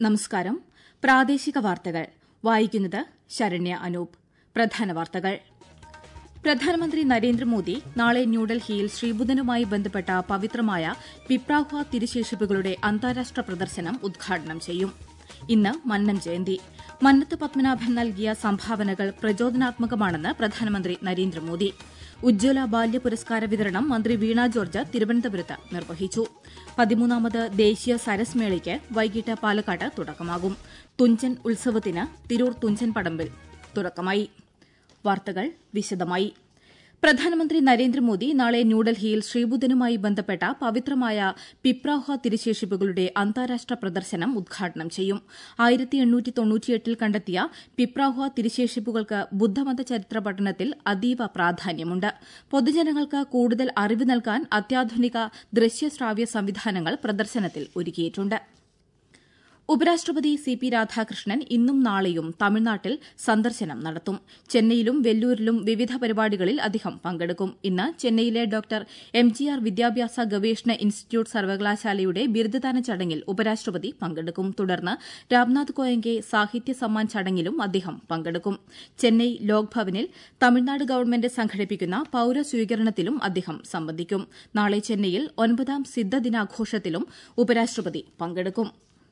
നമസ്കാരം പ്രാദേശിക വാർത്തകൾ വായിക്കുന്നത് ശരണ്യ അനൂപ് പ്രധാന വാർത്തകൾ പ്രധാനമന്ത്രി നരേന്ദ്രമോദി നാളെ ന്യൂഡൽഹിയിൽ ശ്രീബുധനുമായി ബന്ധപ്പെട്ട പവിത്രമായ പിപ്രാഹ്വ തിരുശേഷിപ്പുകളുടെ അന്താരാഷ്ട്ര പ്രദർശനം ഉദ്ഘാടനം ചെയ്യും ഇന്ന് മന്നം ജയന്തി മന്നത്ത് പത്മനാഭൻ നൽകിയ സംഭാവനകൾ പ്രചോദനാത്മകമാണെന്ന് പ്രധാനമന്ത്രി നരേന്ദ്രമോദി ഉജ്ജ്വല ബാല്യ പുരസ്കാര വിതരണം മന്ത്രി വീണ ജോർജ് തിരുവനന്തപുരത്ത് നിർവഹിച്ചു പതിമൂന്നാമത് ദേശീയ സരസ് മേളയ്ക്ക് വൈകിട്ട് പാലക്കാട്ട് തുടക്കമാകും തുഞ്ചൻ ഉത്സവത്തിന് തിരൂർ തുഞ്ചൻ പടമ്പിൽ തുടക്കമായി വാർത്തകൾ വിശദമായി പ്രധാനമന്ത്രി നരേന്ദ്രമോദി നാളെ ന്യൂഡൽഹിയിൽ ശ്രീബുധനുമായി ബന്ധപ്പെട്ട പവിത്രമായ പിപ്രാഹ തിരുശേഷിപ്പുകളുടെ അന്താരാഷ്ട്ര പ്രദർശനം ഉദ്ഘാടനം ചെയ്യും ൽ കണ്ടെത്തിയ പിപ്രാഹ തിരുശേഷിപ്പുകൾക്ക് ബുദ്ധമത ചരിത്ര പഠനത്തിൽ അതീവ പ്രാധാന്യമുണ്ട് പൊതുജനങ്ങൾക്ക് കൂടുതൽ അറിവ് നൽകാൻ അത്യാധുനിക ദൃശ്യശ്രാവ്യ സംവിധാനങ്ങൾ പ്രദർശനത്തിൽ ഒരുക്കിയിട്ടുണ്ട് ഉപരാഷ്ട്രപതി സി പി രാധാകൃഷ്ണൻ ഇന്നും നാളെയും തമിഴ്നാട്ടിൽ സന്ദർശനം നടത്തും ചെന്നൈയിലും വെല്ലൂരിലും വിവിധ പരിപാടികളിൽ അദ്ദേഹം പങ്കെടുക്കും ഇന്ന് ചെന്നൈയിലെ ഡോക്ടർ എം ജി ആർ വിദ്യാഭ്യാസ ഗവേഷണ ഇൻസ്റ്റിറ്റ്യൂട്ട് സർവകലാശാലയുടെ ബിരുദദാന ചടങ്ങിൽ ഉപരാഷ്ട്രപതി പങ്കെടുക്കും തുടർന്ന് രാംനാഥ് കോയങ്കെ സാഹിത്യ സമ്മാൻ ചടങ്ങിലും അദ്ദേഹം പങ്കെടുക്കും ചെന്നൈ ലോക്ഭവനിൽ തമിഴ്നാട് ഗവൺമെന്റ് സംഘടിപ്പിക്കുന്ന പൌരസ്വീകരണത്തിലും അദ്ദേഹം സംബന്ധിക്കും നാളെ ചെന്നൈയിൽ ഒൻപതാം സിദ്ധദിനാഘോഷത്തിലും ഉപരാഷ്ട്രപതി പങ്കെടുക്കും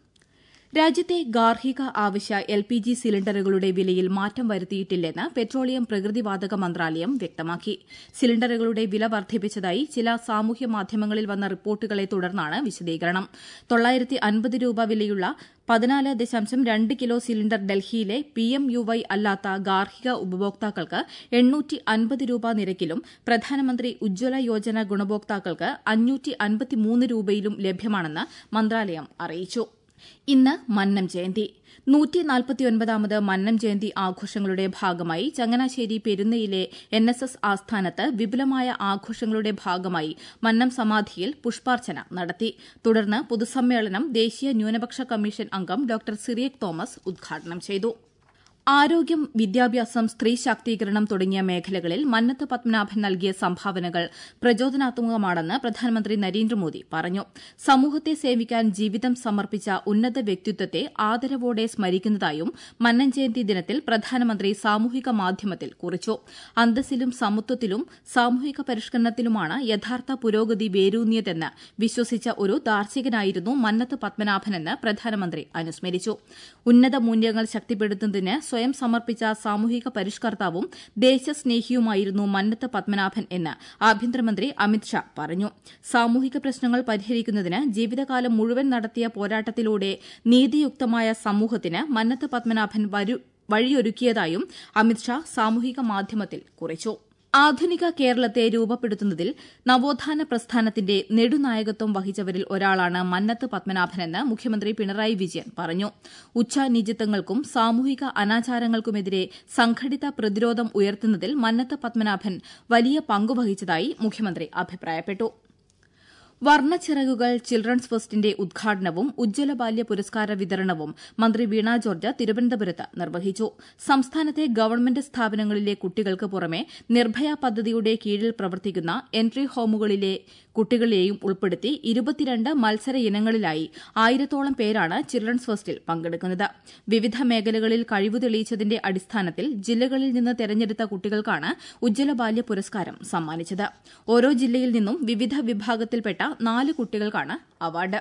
രാജ്യത്തെ ഗാർഹിക ആവശ്യ എൽ പി ജി സിലിണ്ടറുകളുടെ വിലയിൽ മാറ്റം വരുത്തിയിട്ടില്ലെന്ന് പെട്രോളിയം പ്രകൃതിവാതക മന്ത്രാലയം വ്യക്തമാക്കി സിലിണ്ടറുകളുടെ വില വർദ്ധിപ്പിച്ചതായി ചില സാമൂഹ്യ മാധ്യമങ്ങളിൽ വന്ന റിപ്പോർട്ടുകളെ തുടർന്നാണ് വിശദീകരണം തൊള്ളായിരത്തി അൻപത് രൂപ വിലയുള്ള പതിനാല് ദശാംശം രണ്ട് കിലോ സിലിണ്ടർ ഡൽഹിയിലെ പി എം യു വൈ അല്ലാത്ത ഗാർഹിക ഉപഭോക്താക്കൾക്ക് എണ്ണൂറ്റി അൻപത് രൂപ നിരക്കിലും പ്രധാനമന്ത്രി ഉജ്ജ്വല യോജന ഗുണഭോക്താക്കൾക്ക് അഞ്ഞൂറ്റി അൻപത്തിമൂന്ന് രൂപയിലും ലഭ്യമാണെന്ന് മന്ത്രാലയം അറിയിച്ചു ഇന്ന് മന്നം ജയന്തി നൂറ്റി നാൽപ്പത്തിയൊൻപതാമത് മന്നം ജയന്തി ആഘോഷങ്ങളുടെ ഭാഗമായി ചങ്ങനാശ്ശേരി പെരുന്നയിലെ എൻ എസ് എസ് ആസ്ഥാനത്ത് വിപുലമായ ആഘോഷങ്ങളുടെ ഭാഗമായി മന്നം സമാധിയിൽ പുഷ്പാർച്ചന നടത്തി തുടർന്ന് പൊതുസമ്മേളനം ദേശീയ ന്യൂനപക്ഷ കമ്മീഷൻ അംഗം ഡോക്ടർ സിറിയക് തോമസ് ഉദ്ഘാടനം ചെയ്തു ആരോഗ്യം വിദ്യാഭ്യാസം സ്ത്രീ ശാക്തീകരണം തുടങ്ങിയ മേഖലകളിൽ മന്നത്ത് പത്മനാഭൻ നൽകിയ സംഭാവനകൾ പ്രചോദനാത്മകമാണെന്ന് പ്രധാനമന്ത്രി നരേന്ദ്രമോദി പറഞ്ഞു സമൂഹത്തെ സേവിക്കാൻ ജീവിതം സമർപ്പിച്ച ഉന്നത വ്യക്തിത്വത്തെ ആദരവോടെ സ്മരിക്കുന്നതായും മന്നൻ ജയന്തി ദിനത്തിൽ പ്രധാനമന്ത്രി സാമൂഹിക മാധ്യമത്തിൽ കുറിച്ചു അന്തസ്സിലും സമത്വത്തിലും സാമൂഹിക പരിഷ്കരണത്തിലുമാണ് യഥാർത്ഥ പുരോഗതി വേരൂന്നിയതെന്ന് വിശ്വസിച്ച ഒരു ദാർശനികനായിരുന്നു മന്നത്ത് പത്മനാഭനെന്ന് പ്രധാനമന്ത്രി അനുസ്മരിച്ചു ഉന്നത മൂല്യങ്ങൾ ശക്തിപ്പെടുത്തുന്നതിന് സ്വയം സമർപ്പിച്ച സാമൂഹിക പരിഷ്കർത്താവും ദേശസ്നേഹിയുമായിരുന്നു മന്നത്ത് പത്മനാഭൻ എന്ന് ആഭ്യന്തരമന്ത്രി അമിത്ഷാ പറഞ്ഞു സാമൂഹിക പ്രശ്നങ്ങൾ പരിഹരിക്കുന്നതിന് ജീവിതകാലം മുഴുവൻ നടത്തിയ പോരാട്ടത്തിലൂടെ നീതിയുക്തമായ സമൂഹത്തിന് മന്നത്ത് പത്മനാഭൻ വഴിയൊരുക്കിയതായും അമിത്ഷാ സാമൂഹിക മാധ്യമത്തിൽ കുറിച്ചു ആധുനിക കേരളത്തെ രൂപപ്പെടുത്തുന്നതിൽ നവോത്ഥാന പ്രസ്ഥാനത്തിന്റെ നെടുനായകത്വം വഹിച്ചവരിൽ ഒരാളാണ് മന്നത്ത് പത്മനാഭനെന്ന് മുഖ്യമന്ത്രി പിണറായി വിജയൻ പറഞ്ഞു ഉച്ചനീചിത്വങ്ങൾക്കും സാമൂഹിക അനാചാരങ്ങൾക്കുമെതിരെ സംഘടിത പ്രതിരോധം ഉയർത്തുന്നതിൽ മന്നത്ത് പത്മനാഭൻ വലിയ പങ്കുവഹിച്ചതായി മുഖ്യമന്ത്രി അഭിപ്രായപ്പെട്ടു വർണ്ണച്ചിറകുകൾ ചിൽഡ്രൻസ് ഫെസ്റ്റിന്റെ ഉദ്ഘാടനവും ഉജ്ജ്വല ബാല്യ പുരസ്കാര വിതരണവും മന്ത്രി വീണ ജോർജ് തിരുവനന്തപുരത്ത് നിർവഹിച്ചു സംസ്ഥാനത്തെ ഗവൺമെന്റ് സ്ഥാപനങ്ങളിലെ കുട്ടികൾക്ക് പുറമെ നിർഭയ പദ്ധതിയുടെ കീഴിൽ പ്രവർത്തിക്കുന്ന എൻട്രി ഹോമുകളിലെ കുട്ടികളെയും ഉൾപ്പെടുത്തി ഇരുപത്തിരണ്ട് മത്സര ഇനങ്ങളിലായി ആയിരത്തോളം പേരാണ് ചിൽഡ്രൻസ് ഫെസ്റ്റിൽ പങ്കെടുക്കുന്നത് വിവിധ മേഖലകളിൽ കഴിവ് തെളിയിച്ചതിന്റെ അടിസ്ഥാനത്തിൽ ജില്ലകളിൽ നിന്ന് തെരഞ്ഞെടുത്ത കുട്ടികൾക്കാണ് ഉജ്ജ്വല ബാല്യ പുരസ്കാരം സമ്മാനിച്ചത് ഓരോ ജില്ലയിൽ നിന്നും വിവിധ വിഭാഗത്തിൽപ്പെട്ട നാല് കുട്ടികൾക്കാണ് അവാർഡ്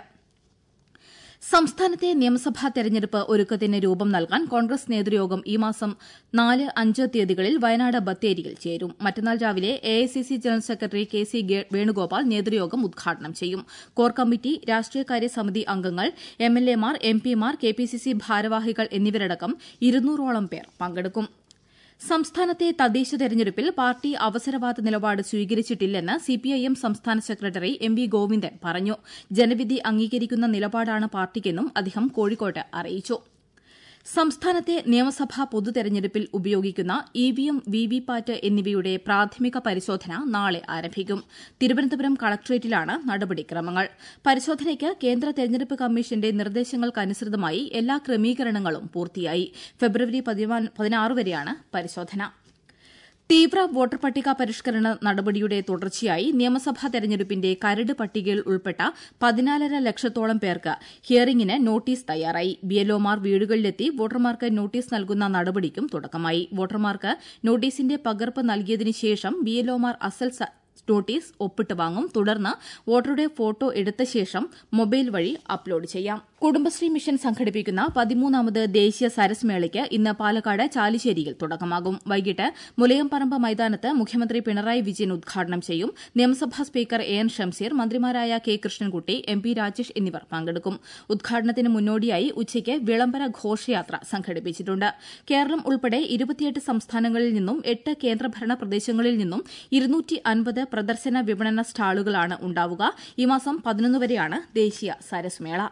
സംസ്ഥാനത്തെ നിയമസഭാ തെരഞ്ഞെടുപ്പ് ഒരുക്കത്തിന് രൂപം നൽകാൻ കോൺഗ്രസ് നേതൃയോഗം ഈ മാസം നാല് അഞ്ച് തീയതികളിൽ വയനാട് ബത്തേരിയിൽ ചേരും മറ്റന്നാൾ രാവിലെ AICC general secretary K C Venugopal നേതൃയോഗം ഉദ്ഘാടനം ചെയ്യും കോർ കമ്മിറ്റി രാഷ്ട്രീയകാര്യ സമിതി അംഗങ്ങൾ എംഎൽഎമാർ എംപിമാർ കെപിസിസി ഭാരവാഹികൾ എന്നിവരടക്കം ഇരുന്നൂറോളം പേർ പങ്കെടുക്കും സംസ്ഥാനത്തെ തദ്ദേശ തെരഞ്ഞെടുപ്പിൽ പാർട്ടി അവസരവാദ നിലപാട് സ്വീകരിച്ചിട്ടില്ലെന്ന് സിപിഐഎം സംസ്ഥാന സെക്രട്ടറി എം വി ഗോവിന്ദൻ പറഞ്ഞു ജനവിധി അംഗീകരിക്കുന്ന നിലപാടാണ് പാർട്ടിക്കെന്നും അദ്ദേഹം കോഴിക്കോട്ട് അറിയിച്ചു സംസ്ഥാനത്തെ നിയമസഭാ പൊതുതെരഞ്ഞെടുപ്പിൽ ഉപയോഗിക്കുന്ന ഇവിഎം വിവിപാറ്റ് എന്നിവയുടെ പ്രാഥമിക പരിശോധന നാളെ ആരംഭിക്കും തിരുവനന്തപുരം കളക്ടറേറ്റിലാണ് നടപടിക്രമങ്ങൾ പരിശോധനയ്ക്ക് കേന്ദ്ര തെരഞ്ഞെടുപ്പ് കമ്മീഷന്റെ നിർദ്ദേശങ്ങൾക്കനുസൃതമായി എല്ലാ ക്രമീകരണങ്ങളും പൂർത്തിയായി ഫെബ്രുവരി പതിനാറ് വരെയാണ് പരിശോധന തീവ്ര വോട്ടർ പട്ടിക പരിഷ്കരണ നടപടിയുടെ തുടർച്ചയായി നിയമസഭാ തെരഞ്ഞെടുപ്പിന്റെ കരട് പട്ടികയിൽ ഉൾപ്പെട്ട പതിനാലര ലക്ഷത്തോളം പേർക്ക് ഹിയറിംഗിന് നോട്ടീസ് തയ്യാറായി ബിഎൽഒമാർ വീടുകളിലെത്തി വോട്ടർമാർക്ക് നോട്ടീസ് നൽകുന്ന നടപടിക്കും തുടക്കമായി വോട്ടർമാർക്ക് നോട്ടീസിന്റെ പകർപ്പ് നൽകിയതിനു ശേഷം ബിഎൽഒമാർ അസൽ നോട്ടീസ് ഒപ്പിട്ട് വാങ്ങും തുടർന്ന് വോട്ടറുടെ ഫോട്ടോ എടുത്ത ശേഷം മൊബൈൽ വഴി അപ്ലോഡ് ചെയ്യാം കുടുംബശ്രീ മിഷൻ സംഘടിപ്പിക്കുന്ന പതിമൂന്നാമത് ദേശീയ സരസ് മേളയ്ക്ക് ഇന്ന് പാലക്കാട് ചാലിശ്ശേരിയിൽ തുടക്കമാകും വൈകിട്ട് മുലയംപറമ്പ് മൈതാനത്ത് മുഖ്യമന്ത്രി പിണറായി വിജയൻ ഉദ്ഘാടനം ചെയ്യും നിയമസഭാ സ്പീക്കർ എ എൻ ഷംസീർ മന്ത്രിമാരായ K Krishnankutty M P Rajesh എന്നിവർ പങ്കെടുക്കും ഉദ്ഘാടനത്തിന് മുന്നോടിയായി ഉച്ചയ്ക്ക് വിളംബര ഘോഷയാത്ര സംഘടിപ്പിച്ചിട്ടുണ്ട് കേരളം ഉൾപ്പെടെ ഇരുപത്തിയെട്ട് സംസ്ഥാനങ്ങളിൽ നിന്നും എട്ട് കേന്ദ്രഭരണ പ്രദേശങ്ങളിൽ നിന്നും ഇരുന്നൂറ്റി അൻപത് പ്രദർശന വിപണന സ്റ്റാളുകളാണ് ഉണ്ടാവുക ഈ മാസം പതിനൊന്ന് വരെയാണ് ദേശീയ സരസ് മേള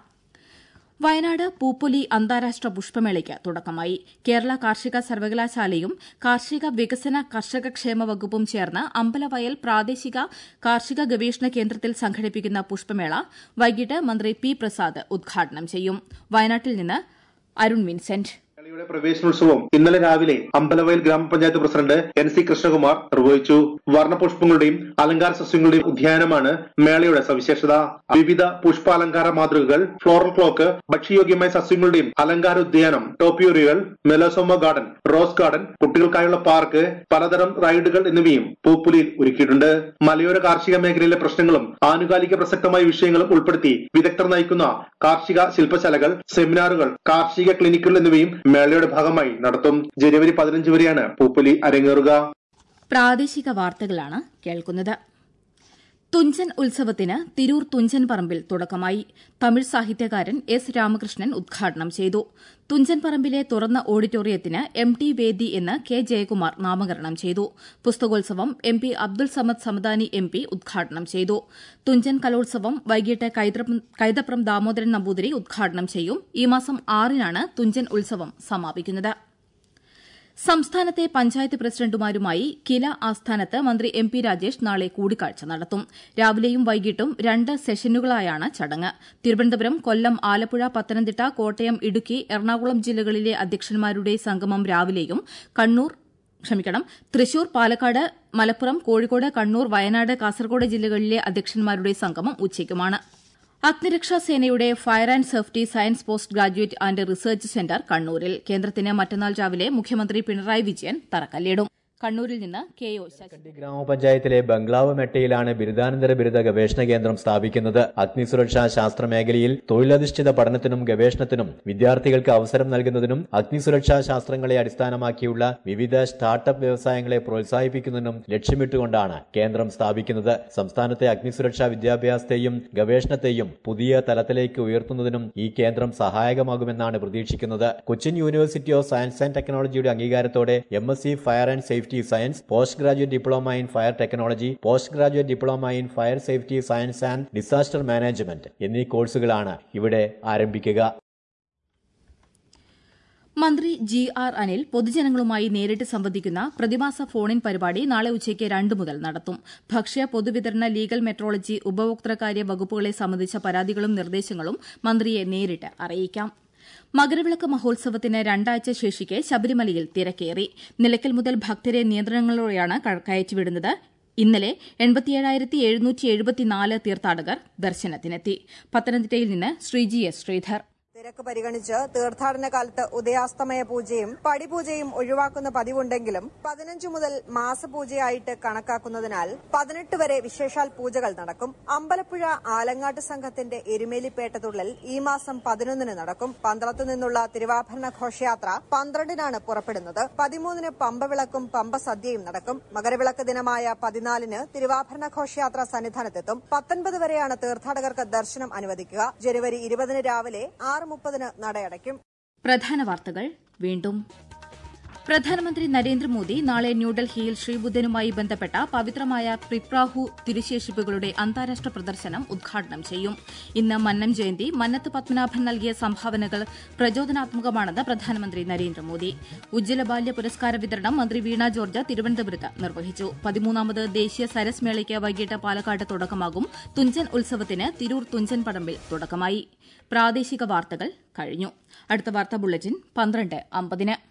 വയനാട് പൂപ്പൊലി അന്താരാഷ്ട്ര പുഷ്പമേളയ്ക്ക് തുടക്കമായി കേരള കാർഷിക സർവകലാശാലയും കാർഷിക വികസന കർഷക ക്ഷേമ വകുപ്പും ചേർന്ന് അമ്പലവയൽ പ്രാദേശിക കാർഷിക ഗവേഷണ കേന്ദ്രത്തിൽ സംഘടിപ്പിക്കുന്ന പുഷ്പമേള വൈകിട്ട് മന്ത്രി പി പ്രസാദ് ഉദ്ഘാടനം ചെയ്യും വയനാട്ടിൽ നിന്ന് അരുൺ വിൻസെന്റ് മേളയുടെ പ്രവേശനോത്സവം ഇന്നലെ രാവിലെ അമ്പലവയൽ ഗ്രാമപഞ്ചായത്ത് പ്രസിഡന്റ് എൻ സി കൃഷ്ണകുമാർ നിർവഹിച്ചു വർണ്ണപുഷ്പങ്ങളുടെയും അലങ്കാര സസ്യങ്ങളുടെയും ഉദ്യാനമാണ് മേളയുടെ സവിശേഷത വിവിധ പുഷ്പാലങ്കാര മാതൃകകൾ ഫ്ലോറൽ ക്ലോക്ക് ഭക്ഷ്യയോഗ്യമായ സസ്യങ്ങളുടെയും അലങ്കാര ഉദ്യാനം ടോപ്പിയോറികൾ മെലോസോമ ഗാർഡൻ റോസ് ഗാർഡൻ കുട്ടികൾക്കായുള്ള പാർക്ക് പലതരം റൈഡുകൾ എന്നിവയും പൂപ്പുലിയിൽ ഒരുക്കിയിട്ടുണ്ട് മലയോര കാർഷിക മേഖലയിലെ പ്രശ്നങ്ങളും ആനുകാലിക പ്രസക്തമായ വിഷയങ്ങളും ഉൾപ്പെടുത്തി വിദഗ്ധർ നയിക്കുന്ന കാർഷിക ശില്പശാലകൾ സെമിനാറുകൾ കാർഷിക ക്ലിനിക്കുകൾ എന്നിവയും മേളയുടെ ഭാഗമായി നടത്തും ജനുവരി പതിനഞ്ച് വരെയാണ് പൂപ്പൊലി അരങ്ങേറുക പ്രാദേശിക വാർത്തകളാണ് കേൾക്കുന്നത് തുഞ്ചൻ ഉത്സവത്തിന് തിരൂർ തുഞ്ചൻ പറമ്പിൽ തുടക്കമായി തമിഴ് സാഹിത്യകാരൻ എസ് രാമകൃഷ്ണൻ ഉദ്ഘാടനം ചെയ്തു തുഞ്ചൻ പറമ്പിലെ തുറന്ന ഓഡിറ്റോറിയത്തിന് എം ടി വേദി എന്ന് കെ ജയകുമാർ നാമകരണം ചെയ്തു പുസ്തകോത്സവം M P Abdul Samad Samadani M P ഉദ്ഘാടനം ചെയ്തു തുഞ്ചൻ കലോത്സവം വൈകിട്ട് കൈതപ്രം ദാമോദരൻ നമ്പൂതിരി ഉദ്ഘാടനം ചെയ്യും ഈ മാസം ആറിനാണ് തുഞ്ചൻ ഉത്സവം സമാപിക്കുന്നത് സംസ്ഥാനത്തെ പഞ്ചായത്ത് പ്രസിഡന്റുമാരുമായി കില ആസ്ഥാനത്ത് മന്ത്രി എം പി രാജേഷ് നാളെ കൂടിക്കാഴ്ച നടത്തും രാവിലെയും വൈകിട്ടും രണ്ട് സെഷനുകളായാണ് ചടങ്ങ് തിരുവനന്തപുരം കൊല്ലം ആലപ്പുഴ പത്തനംതിട്ട കോട്ടയം ഇടുക്കി എറണാകുളം ജില്ലകളിലെ അധ്യക്ഷന്മാരുടെ സംഗമം രാവിലെയും കണ്ണൂർ ക്ഷമിക്കണം തൃശൂർ പാലക്കാട് മലപ്പുറം കോഴിക്കോട് കണ്ണൂർ വയനാട് കാസർഗോഡ് ജില്ലകളിലെ അധ്യക്ഷന്മാരുടെ സംഗമം ഉച്ചയ്ക്കുമാണ് അഗ്നിരക്ഷാ സേനയുടെ fire and safety science post graduate and research centre കണ്ണൂരിൽ കേന്ദ്രത്തിന് മറ്റന്നാൾ രാവിലെ മുഖ്യമന്ത്രി പിണറായി വിജയൻ തറക്കല്ലിടും കണ്ണൂരിൽ നിന്ന് കെ ഒ ശശി ഗ്രാമപഞ്ചായത്തിലെ ബംഗ്ലാവ് മെട്ടയിലാണ് ബിരുദാനന്തര ബിരുദ ഗവേഷണ കേന്ദ്രം സ്ഥാപിക്കുന്നത് അഗ്നിസുരക്ഷാ ശാസ്ത്ര മേഖലയിൽ തൊഴിലധിഷ്ഠിത പഠനത്തിനും ഗവേഷണത്തിനും വിദ്യാർത്ഥികൾക്ക് അവസരം നൽകുന്നതിനും അഗ്നിസുരക്ഷാ ശാസ്ത്രങ്ങളെ അടിസ്ഥാനമാക്കിയുള്ള വിവിധ സ്റ്റാർട്ടപ്പ് വ്യവസായങ്ങളെ പ്രോത്സാഹിപ്പിക്കുന്നതിനും ലക്ഷ്യമിട്ടുകൊണ്ടാണ് കേന്ദ്രം സ്ഥാപിക്കുന്നത് സംസ്ഥാനത്തെ അഗ്നിസുരക്ഷാ വിദ്യാഭ്യാസത്തെയും ഗവേഷണത്തെയും പുതിയ തലത്തിലേക്ക് ഉയർത്തുന്നതിനും ഈ കേന്ദ്രം സഹായകമാകുമെന്നാണ് പ്രതീക്ഷിക്കുന്നത് Cochin university of science and ടെക്നോളജിയുടെ അംഗീകാരത്തോടെ M S C fire and safety science post graduate diploma in fire technology post graduate diploma in fire safety science and disaster management എന്നീ കോഴ്സുകളാണ് ഇവിടെ ആരംഭിക്കുക മന്ത്രി ജി ആർ അനിൽ പൊതുജനങ്ങളുമായി നേരിട്ട് സംവദിക്കുന്ന പ്രതിമാസ ഫോണിൻ പരിപാടി നാളെ ഉച്ചയ്ക്ക് രണ്ട് മുതൽ നടത്തും ഭക്ഷ്യ പൊതുവിതരണ ലീഗൽ മെട്രോളജി ഉപഭോക്തൃകാര്യ വകുപ്പുകളെ സംബന്ധിച്ച പരാതികളും നിർദ്ദേശങ്ങളും മന്ത്രിയെ നേരിട്ട് അറിയിക്കാം മകരവിളക്ക് മഹോത്സവത്തിന് രണ്ടാഴ്ച ശേഷിക്കെ ശബരിമലയിൽ തിരക്കേറി നിലയ്ക്കൽ മുതൽ ഭക്തരെ നിയന്ത്രണങ്ങളോടെയാണ് കയറ്റിവിടുന്നത് ഇന്നലെ എൺപത്തിയേഴായിരത്തി എഴുന്നൂറ്റി എഴുപത്തിനാല് തീർത്ഥാടകർ ദർശനത്തിനെത്തി പത്തനംതിട്ടയിൽ നിന്ന് ശ്രീജി എസ് ശ്രീധർ തിരക്ക് പരിഗണിച്ച് തീർത്ഥാടന കാലത്ത് ഉദയാസ്തമയ പൂജയും പടിപൂജയും ഒഴിവാക്കുന്ന പതിവുണ്ടെങ്കിലും പതിനഞ്ചു മുതൽ മാസപൂജയായിട്ട് കണക്കാക്കുന്നതിനാൽ പതിനെട്ട് വരെ വിശേഷാൽ പൂജകൾ നടക്കും അമ്പലപ്പുഴ ആലങ്ങാട്ട് സംഘത്തിന്റെ എരുമേലിപ്പേട്ടതുള്ളൽ ഈ മാസം പതിനൊന്നിന് നടക്കും പന്തളത്തു നിന്നുള്ള തിരുവാഭരണ ഘോഷയാത്ര പന്ത്രണ്ടിനാണ് പുറപ്പെടുന്നത് പതിമൂന്നിന് പമ്പവിളക്കും പമ്പ സദ്യയും നടക്കും മകരവിളക്ക് ദിനമായ പതിനാലിന് തിരുവാഭരണ ഘോഷയാത്ര സന്നിധാനത്തെത്തും പത്തൊൻപത് വരെയാണ് തീർത്ഥാടകർക്ക് ദർശനം അനുവദിക്കുക ജനുവരി ഇരുപതിന് രാവിലെ ആറ് മുപ്പതിന് നടയടയ്ക്കും പ്രധാന വാർത്തകൾ വീണ്ടും പ്രധാനമന്ത്രി നരേന്ദ്രമോദി നാളെ ന്യൂഡൽഹിയിൽ ശ്രീബുദ്ധനുമായി ബന്ധപ്പെട്ട പവിത്രമായ പ്രിപ്രാഹു തിരുശേഷിപ്പുകളുടെ അന്താരാഷ്ട്ര പ്രദർശനം ഉദ്ഘാടനം ചെയ്യും ഇന്ന് മന്നം ജയന്തി മന്നത്ത് പത്മനാഭൻ നൽകിയ സംഭാവനകൾ പ്രചോദനാത്മകമാണെന്ന് പ്രധാനമന്ത്രി നരേന്ദ്രമോദി ഉജ്ജ്വല ബാല്യ പുരസ്കാര വിതരണം മന്ത്രി വീണ ജോർജ് തിരുവനന്തപുരത്ത് നിർവഹിച്ചു പതിമൂന്നാമത് ദേശീയ സരസ് മേളയ്ക്ക് വൈകിട്ട് പാലക്കാട് തുടക്കമാകും തുഞ്ചൻ ഉത്സവത്തിന് തിരൂർ തുഞ്ചൻ പടമ്പിൽ തുടക്കമായി പ്രാദേശിക വാർത്തകൾ കഴിഞ്ഞു അടുത്ത വാർത്താ ബുള്ളറ്റിൻ പന്ത്രണ്ട് അമ്പതിന്